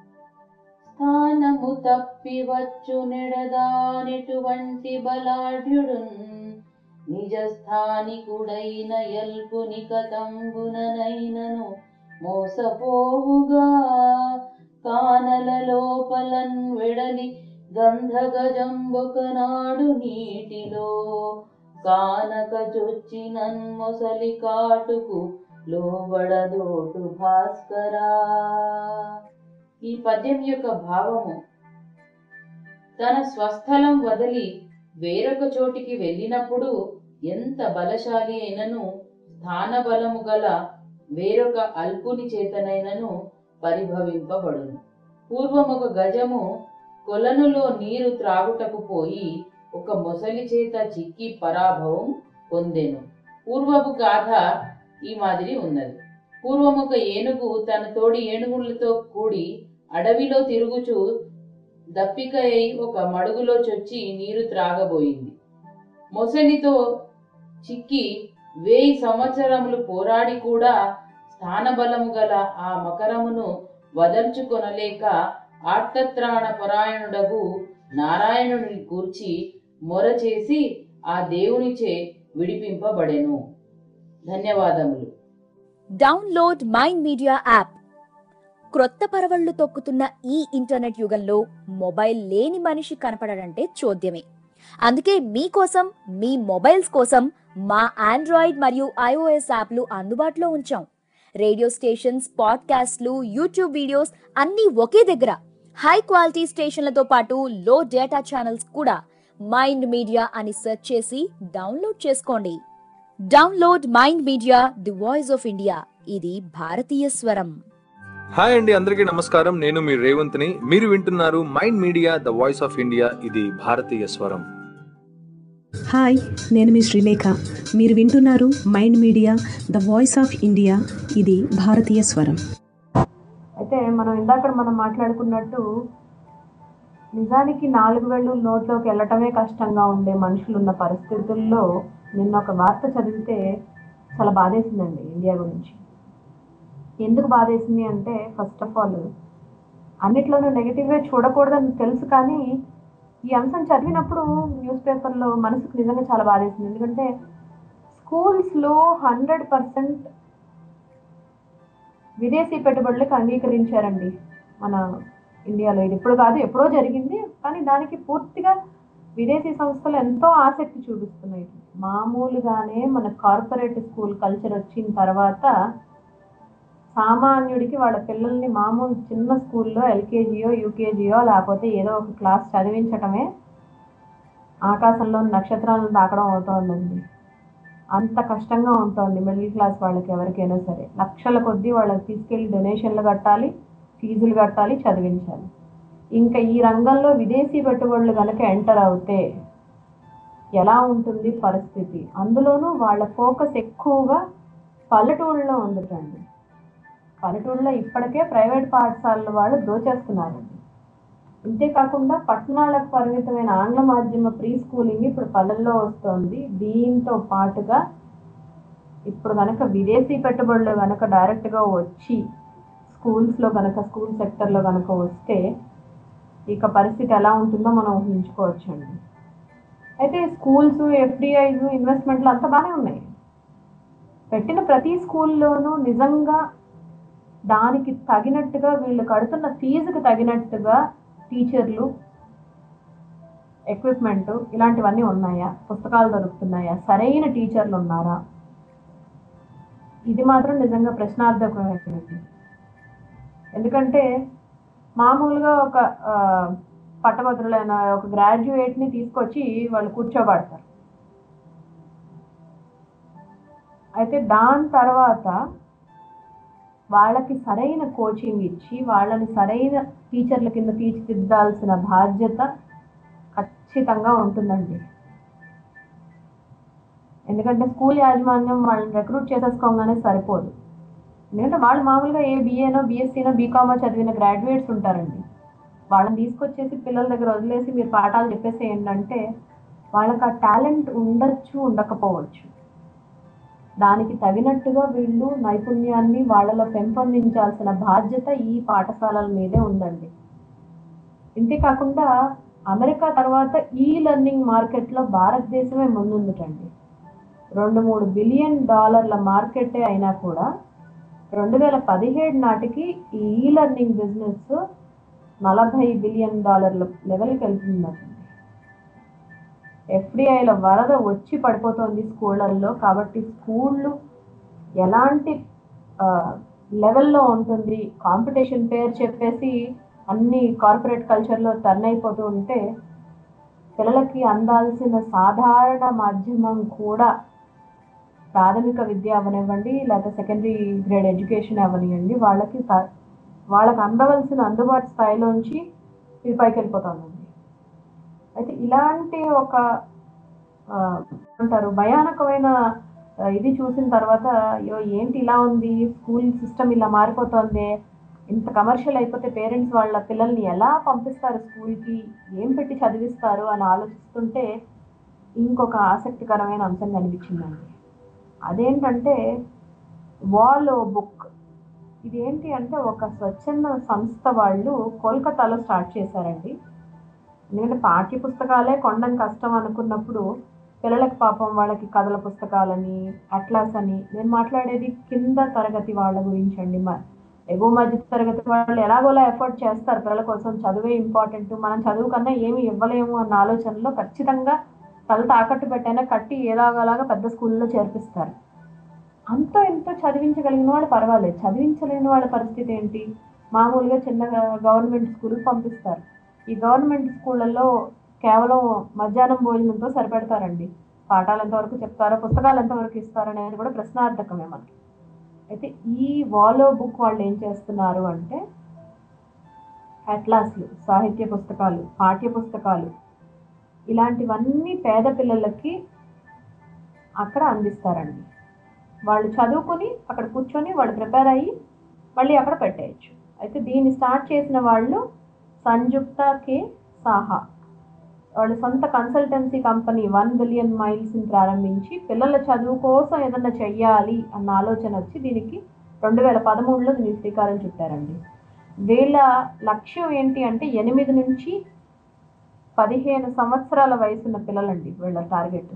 స్థానము తప్పి వచ్చు నెడదానెటువంటి బలాఢ్యుడున్ నిజ స్థానికుడైన ఎల్పుని కతంబుననైనను మోసపోవుగా కానల లోపలన్ వెడలి గంధగజంబొకనాడు నీటిలో కానక చొచ్చినన్ మొసలి కాటుకు లోబడదోటు భాస్కరా ఈ పద్యం యొక్క భావము తన స్వస్థలం వదిలి వేరొక చోటికి వెళ్ళినప్పుడు ఎంత బలశాలి అయినను స్థాన బలము గల వేరొక అల్పుని చేతనైనను పరిభవింపబడును పూర్వం ఒక గజము కొలనులో నీరు త్రాగుటకు పోయి ఒక మొసలి చేత చిక్కి పరాభవం పొందెను పూర్వపు గాథ ఈ మాదిరి ఉన్నది పూర్వం ఒక ఏనుగు తన తోడి ఏనుగులతో కూడి అడవిలో తిరుగుచూ దప్పిక అయి ఒక మడుగులో చొచ్చి నీరు త్రాగబోయింది మొసలితో చిక్కి వేయి సంవత్సరములు పోరాడి కూడా స్థానబలము గల ఆ మకరమును వదల్చుకొనలేక ఆర్తత్రాణ పరాయణుడగు నారాయణుని కూర్చి మొర చేసి ఆ దేవునిచే విడిపింపబడెను ధన్యవాదములు డౌన్లోడ్ మైండ్ మీడియా యాప్ క్రొత్త పరవళ్లు తొక్కుతున్న ఈ ఇంటర్నెట్ యుగంలో మొబైల్ లేని మనిషి కనపడడంటే చోద్యమే అందుకే మీకోసం మీ మొబైల్స్ కోసం మా ఆండ్రాయిడ్ మరియు ఐఓఎస్ యాప్లు అందుబాటులో ఉంచాం రేడియో స్టేషన్స్ పాడ్కాస్ట్లు యూట్యూబ్ వీడియోస్ అన్నీ ఒకే దగ్గర హై క్వాలిటీ స్టేషన్లతో పాటు లో డేటా ఛానల్స్ కూడా మైండ్ మీడియా అని సెర్చ్ చేసి డౌన్లోడ్ చేసుకోండి download Mind Media the voice of India ఇది భారతీయ స్వరం హాయ్ అండి అందరికీ నమస్కారం నేను మీ రేవంత్ని మీరు వింటున్నారు Mind Media the voice of India ఇది భారతీయ స్వరం హాయ్ నేను మీ శ్రీలేఖ మీరు వింటున్నారు Mind Media the voice of India ఇది భారతీయ స్వరం అయితే మనం ఇందాక మనం మాట్లాడుకున్నట్టు నిజానికి నాలుగు వేళ్ళు నోట్లోకి వెళ్ళటమే కష్టంగా ఉండే మనుషులు ఉన్న పరిస్థితుల్లో నిన్న ఒక వార్త చదివితే చాలా బాధేసిందండి ఇండియా గురించి ఎందుకు బాధేసింది అంటే ఫస్ట్ ఆఫ్ ఆల్ అన్నిట్లోనూ నెగిటివ్గా చూడకూడదని తెలుసు కానీ ఈ అంశం చదివినప్పుడు న్యూస్ పేపర్లో మనసుకు నిజంగా చాలా బాధేసింది ఎందుకంటే స్కూల్స్లో హండ్రెడ్ పర్సెంట్ విదేశీ పెట్టుబడులకు అంగీకరించారండి మన ఇండియాలో ఇది ఇప్పుడు కాదు ఎప్పుడో జరిగింది కానీ దానికి పూర్తిగా విదేశీ సంస్థలు ఎంతో ఆసక్తి చూపిస్తున్నాయి మామూలుగానే మన కార్పొరేట్ స్కూల్ కల్చర్ వచ్చిన తర్వాత సామాన్యుడికి వాళ్ళ పిల్లల్ని మామూలు చిన్న స్కూల్లో ఎల్కేజీయో యూకేజీయో లేకపోతే ఏదో ఒక క్లాస్ చదివించటమే ఆకాశంలో నక్షత్రాలను దాకడం అవుతోందండి అంత కష్టంగా ఉంటుంది మిడిల్ క్లాస్ వాళ్ళకి ఎవరికైనా సరే లక్షల కొద్దీ వాళ్ళకి తీసుకెళ్ళి డొనేషన్లు కట్టాలి ఫీజులు కట్టాలి చదివించాలి ఇంకా ఈ రంగంలో విదేశీ పెట్టుబడులు కనుక ఎంటర్ అవుతే ఎలా ఉంటుంది పరిస్థితి అందులోనూ వాళ్ళ ఫోకస్ ఎక్కువగా పల్లెటూళ్ళలో ఉందటండి పల్లెటూళ్ళలో ఇప్పటికే ప్రైవేట్ పాఠశాలల వాళ్ళు దోచేస్తున్నారండి అంతేకాకుండా పట్టణాలకు పరిమితమైన ఆంగ్ల మాధ్యమ ప్రీ స్కూలింగ్ ఇప్పుడు పల్లెల్లో వస్తోంది దీంతో పాటుగా ఇప్పుడు కనుక విదేశీ పెట్టుబడులు కనుక డైరెక్ట్గా వచ్చి స్కూల్స్లో కనుక స్కూల్ సెక్టర్లో కనుక వస్తే ఇక పరిస్థితి ఎలా ఉంటుందో మనం ఊహించుకోవచ్చండి అయితే స్కూల్స్ ఎఫ్డిఐస్ ఇన్వెస్ట్మెంట్లు అంతా బాగానే ఉన్నాయి పెట్టిన ప్రతి స్కూల్లోనూ నిజంగా దానికి తగినట్టుగా వీళ్ళు కడుతున్న ఫీజుకి తగినట్టుగా టీచర్లు ఎక్విప్మెంట్ ఇలాంటివన్నీ ఉన్నాయా పుస్తకాలు దొరుకుతున్నాయా సరైన టీచర్లు ఉన్నారా ఇది మాత్రం నిజంగా ప్రశ్నార్థకమైనది ఎందుకంటే మామూలుగా ఒక ఆ, పట్టభద్రులైన ఒక గ్రాడ్యుయేట్ని తీసుకొచ్చి వాళ్ళు కూర్చోబడతారు అయితే దాని తర్వాత వాళ్ళకి సరైన కోచింగ్ ఇచ్చి వాళ్ళని సరైన టీచర్ల కింద తీర్చిదిద్దాల్సిన బాధ్యత ఖచ్చితంగా ఉంటుందండి ఎందుకంటే స్కూల్ యాజమాన్యం వాళ్ళని రిక్రూట్ చేసేసుకోగానే సరిపోదు ఎందుకంటే వాళ్ళు మామూలుగా ఏ బీఏనో బీఎస్సీనో బీకామో చదివిన గ్రాడ్యుయేట్స్ ఉంటారండి వాళ్ళని తీసుకొచ్చేసి పిల్లల దగ్గర వదిలేసి మీరు పాఠాలు చెప్పేసి ఏంటంటే వాళ్ళకి ఆ టాలెంట్ ఉండొచ్చు ఉండకపోవచ్చు దానికి తగినట్టుగా వీళ్ళు నైపుణ్యాన్ని వాళ్ళలో పెంపొందించాల్సిన బాధ్యత ఈ పాఠశాలల మీదే ఉందండి ఇంతేకాకుండా అమెరికా తర్వాత ఈ లెర్నింగ్ మార్కెట్లో భారతదేశమే ముందుందిటండి రెండు మూడు బిలియన్ డాలర్ల మార్కెటే అయినా కూడా రెండు వేల పదిహేడు నాటికి ఈ ఈ లెర్నింగ్ బిజినెస్ నలభై బిలియన్ డాలర్ల లెవెల్కి వెళ్తుందండి ఎఫ్డిఐల వరద వచ్చి పడిపోతుంది స్కూళ్ళల్లో కాబట్టి స్కూళ్ళు ఎలాంటి ఆ, లెవెల్లో ఉంటుంది కాంపిటీషన్ పేరు చెప్పేసి అన్ని కార్పొరేట్ కల్చర్లో టర్న్ అయిపోతూ ఉంటే పిల్లలకి అందాల్సిన సాధారణ మాధ్యమం కూడా ప్రాథమిక విద్య అవనివ్వండి లేకపోతే సెకండరీ గ్రేడ్ ఎడ్యుకేషన్ అవనివ్వండి వాళ్ళకి త- వాళ్ళకి అందవలసిన అందుబాటు స్థాయిలోంచి ఇది పైకి వెళ్ళిపోతుందండి అయితే ఇలాంటి ఒక ఆ, అంటారు భయానకమైన ఆ, ఇది చూసిన తర్వాత అయ్యో ఏంటి ఇలా ఉంది స్కూల్ సిస్టమ్ ఇలా మారిపోతుంది ఇంత కమర్షియల్ అయిపోతే పేరెంట్స్ వాళ్ళ పిల్లల్ని ఎలా పంపిస్తారు స్కూల్కి ఏం పెట్టి చదివిస్తారు అని ఆలోచిస్తుంటే ఇంకొక ఆసక్తికరమైన అంశం కనిపించిందండి అదేంటంటే వాలో బుక్ ఇది ఏంటి అంటే ఒక స్వచ్ఛంద సంస్థ వాళ్ళు కోల్కతాలో స్టార్ట్ చేశారండి ఎందుకంటే పాఠ్య పుస్తకాలే కొనడం కష్టం అనుకున్నప్పుడు పిల్లలకి పాపం వాళ్ళకి కథల పుస్తకాలని అట్లాస్ అని నేను మాట్లాడేది కింద తరగతి వాళ్ళ గురించి అండి మ ఎగువ మధ్య తరగతి వాళ్ళు ఎలాగోలా ఎఫర్ట్ చేస్తారు పిల్లల కోసం చదువే ఇంపార్టెంట్ మనం చదువు కన్నా ఏమి ఇవ్వలేము అన్న ఆలోచనలో ఖచ్చితంగా తల తాకట్టు పెట్టైనా కట్టి ఏదాగలాగా పెద్ద స్కూల్లో చేర్పిస్తారు అంతో ఎంతో చదివించగలిగిన వాళ్ళు పర్వాలేదు చదివించలేని వాళ్ళ పరిస్థితి ఏంటి మామూలుగా చిన్న గవర్నమెంట్ స్కూల్కి పంపిస్తారు ఈ గవర్నమెంట్ స్కూళ్ళల్లో కేవలం మధ్యాహ్నం భోజనంతో సరిపెడతారండి పాఠాలు ఎంతవరకు చెప్తారో పుస్తకాలు ఎంతవరకు ఇస్తారో అనేది కూడా ప్రశ్నార్థకమే మనకి అయితే ఈ వాలో బుక్ వాళ్ళు ఏం చేస్తున్నారు అంటే అట్లాస్లు సాహిత్య పుస్తకాలు పాఠ్య పుస్తకాలు ఇలాంటివన్నీ పేద పిల్లలకి అక్కడ అందిస్తారండి వాళ్ళు చదువుకొని అక్కడ కూర్చొని వాళ్ళు ప్రిపేర్ అయ్యి మళ్ళీ అక్కడ పెట్టేయచ్చు అయితే దీన్ని స్టార్ట్ చేసిన వాళ్ళు సంయుక్త కే సాహా వాళ్ళ సొంత కన్సల్టెన్సీ కంపెనీ వన్ బిలియన్ మైల్స్ని ప్రారంభించి పిల్లల చదువు కోసం ఏదన్నా చెయ్యాలి అన్న ఆలోచన వచ్చి దీనికి రెండు వేల పదమూడులో దీనికి శ్రీకారం చుట్టారండి వీళ్ళ లక్ష్యం ఏంటి అంటే ఎనిమిది నుంచి పదిహేను సంవత్సరాల వయసున్న పిల్లలండి వీళ్ళ టార్గెట్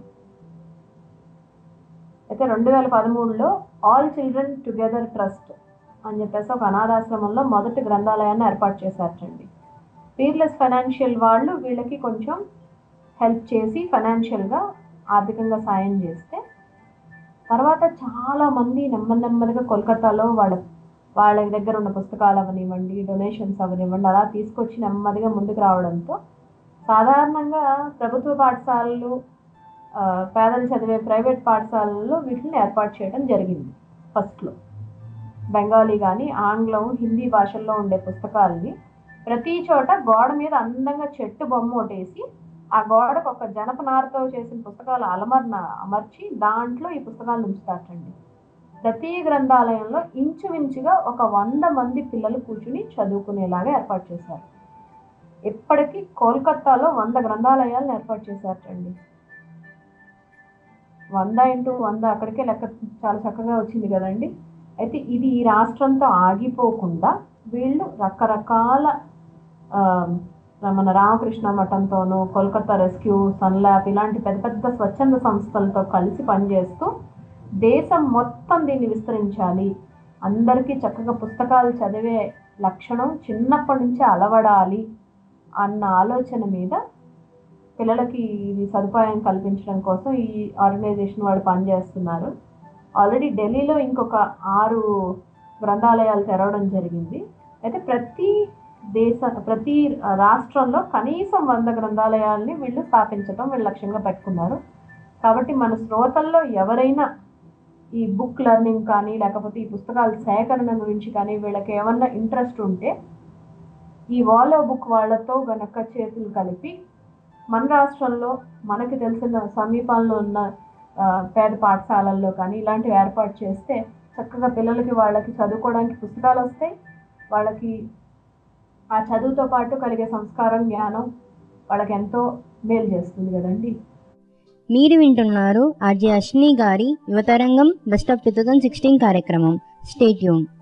అయితే రెండు వేల పదమూడులో ఆల్ చిల్డ్రన్ టుగెదర్ ట్రస్ట్ అని చెప్పేసి ఒక అనాథాశ్రమంలో మొదటి గ్రంథాలయాన్ని ఏర్పాటు చేశారటండి పీర్లెస్ ఫైనాన్షియల్ వాళ్ళు వీళ్ళకి కొంచెం హెల్ప్ చేసి ఫైనాన్షియల్గా ఆర్థికంగా సాయం చేస్తే తర్వాత చాలా మంది నెమ్మది నెమ్మదిగా కోల్కతాలో వాళ్ళ వాళ్ళ దగ్గర ఉన్న పుస్తకాలు అవనివ్వండి డొనేషన్స్ అవనివ్వండి అలా తీసుకొచ్చి నెమ్మదిగా ముందుకు రావడంతో సాధారణంగా ప్రభుత్వ పాఠశాలలు ఆ, పేదలు చదివే ప్రైవేట్ పాఠశాలల్లో వీటిని ఏర్పాటు చేయడం జరిగింది ఫస్ట్లో బెంగాలీ కానీ ఆంగ్లం హిందీ భాషల్లో ఉండే పుస్తకాలని ప్రతి చోట గోడ మీద అందంగా చెట్టు బొమ్మ ఒకటేసి ఆ గోడకు ఒక జనపనారతో చేసిన పుస్తకాలు అలమర్న అమర్చి దాంట్లో ఈ పుస్తకాలు ఉంచుతారటండి ప్రతి గ్రంథాలయంలో ఇంచుమించుగా ఒక వంద మంది పిల్లలు కూర్చుని చదువుకునేలాగా ఏర్పాటు చేశారు ఇప్పటికీ కోల్కతాలో వంద గ్రంథాలయాలను ఏర్పాటు చేశారటండి వంద ఇంటూ వంద అక్కడికే లెక్క చాలా చక్కగా వచ్చింది కదండి అయితే ఇది ఈ రాష్ట్రంతో ఆగిపోకుండా వీళ్ళు రకరకాల ఆ, మన రామకృష్ణ మఠంతోనూ కోల్కతా రెస్క్యూ సన్లాప్ ఇలాంటి పెద్ద పెద్ద స్వచ్ఛంద సంస్థలతో కలిసి పనిచేస్తూ దేశం మొత్తం దీన్ని విస్తరించాలి అందరికీ చక్కగా పుస్తకాలు చదివే లక్షణం చిన్నప్పటి నుంచి అలవడాలి అన్న ఆలోచన మీద పిల్లలకి ఇది సదుపాయం కల్పించడం కోసం ఈ ఆర్గనైజేషన్ వాళ్ళు పనిచేస్తున్నారు ఆల్రెడీ ఢిల్లీలో ఇంకొక ఆరు గ్రంథాలయాలు తెరవడం జరిగింది అయితే ప్రతి దేశ ప్రతి రాష్ట్రంలో కనీసం వంద గ్రంథాలయాల్ని వీళ్ళు స్థాపించడం వీళ్ళు లక్ష్యంగా పెట్టుకున్నారు కాబట్టి మన శ్రోతల్లో ఎవరైనా ఈ బుక్ లెర్నింగ్ కానీ లేకపోతే ఈ పుస్తకాల సేకరణ గురించి కానీ వీళ్ళకి ఏమన్నా ఇంట్రెస్ట్ ఉంటే ఈ వాలో బుక్ వాళ్ళతో గనక చేతులు కలిపి మన రాష్ట్రంలో మనకి తెలిసిన సమీపంలో ఉన్న ఆ, పేద పాఠశాలల్లో కానీ ఇలాంటివి ఏర్పాటు చేస్తే చక్కగా పిల్లలకి వాళ్ళకి చదువుకోవడానికి పుస్తకాలు వస్తాయి వాళ్ళకి ఆ చదువుతో పాటు కలిగే సంస్కారం జ్ఞానం వాళ్ళకి ఎంతో మేలు చేస్తుంది కదండి మీరు వింటున్నారు ఆర్జే అశ్విని గారి Yuvatarangam best of two thousand sixteen కార్యక్రమం స్టేట్యూన్